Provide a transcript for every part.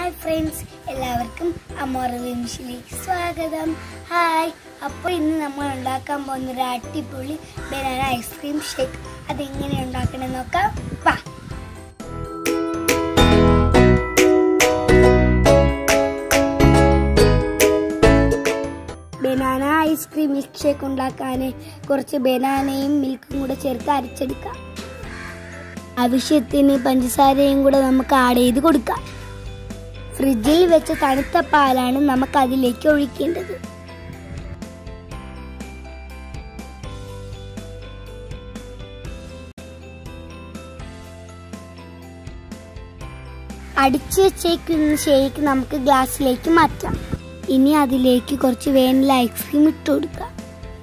hi friends എല്ലാവർക്കും Amora വിംഷിലേക്ക് സ്വാഗതം ഹായ് അപ്പോൾ ഇന്ന് നമ്മൾ ഉണ്ടാക്കാൻ പോകുന്ന ഒരു അടിപൊളി ബനാന ഐസ്ക്രീം ഷേക്ക് അതെങ്ങനെ ഉണ്ടാക്കണം നോക്കാം വാ ബനാന ഐസ്ക്രീം മിൽക്ക് ഷേക്ക് ഉണ്ടാക്കാൻ കുറച്ച് ബനാനയും മിൽക്കും കൂടെ ചേർത്ത് അരച്ചെടുക്കാം ആവശ്യത്തിന് പഞ്ചസാരയും കൂടെ നമുക്ക് ആഡ് ചെയ്ത് കൊടുക്കാം ഫ്രിഡ്ജിൽ വെച്ച തണുത്ത പാലാണ് നമുക്ക് അതിലേക്ക് ഒഴിക്കേണ്ടത് അടിച്ചു വെച്ചേക്കുന്ന ഷേക്ക് നമുക്ക് ഗ്ലാസ്സിലേക്ക് മാറ്റാം ഇനി അതിലേക്ക് കുറച്ച് വേനൽ ഐസ്ക്രീം ഇട്ട് കൊടുക്കാം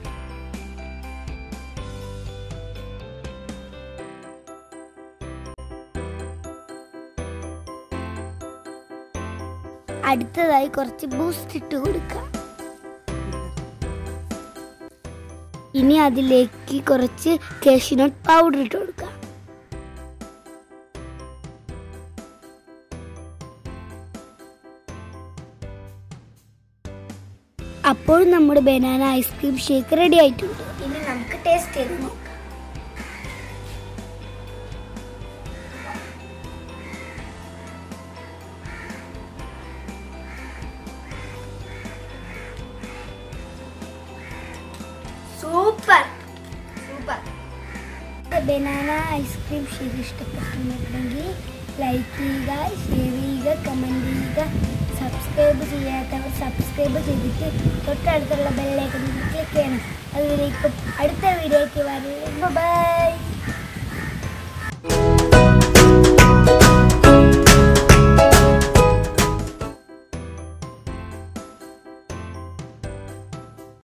അടുത്തതായി കുറച്ച് ബൂസ്റ്റ് ഇട്ട് കൊടുക്കാം ഇനി അതിലേക്ക് കുറച്ച് കാഷ്യൂനട്ട് പൗഡർ ഇട്ട് കൊടുക്കാം അപ്പോൾ നമ്മുടെ ബനാന ഐസ്ക്രീം ഷേക്ക് റെഡി ആയിട്ടുണ്ട് ഇനി നമുക്ക് ടേസ്റ്റ് ചെയ്ത് നോക്കാം super super banana ice cream shake ഇഷ്ടപ്പെട്ടിട്ടുണ്ടെങ്കിൽ ലൈക്ക് ചെയ്യുക ഷെയർ ചെയ്യുക കമൻറ്റ് ചെയ്യുക സബ്സ്ക്രൈബ് ചെയ്യാത്തവർ സബ്സ്ക്രൈബ് ചെയ്തിട്ട് തൊട്ടടുത്തുള്ള ബെല്ലേക്ക് ക്ലിക്ക് ചെയ്യണം അതുവരേക്കും അടുത്ത വീഡിയോയ്ക്ക് വരും ബൈ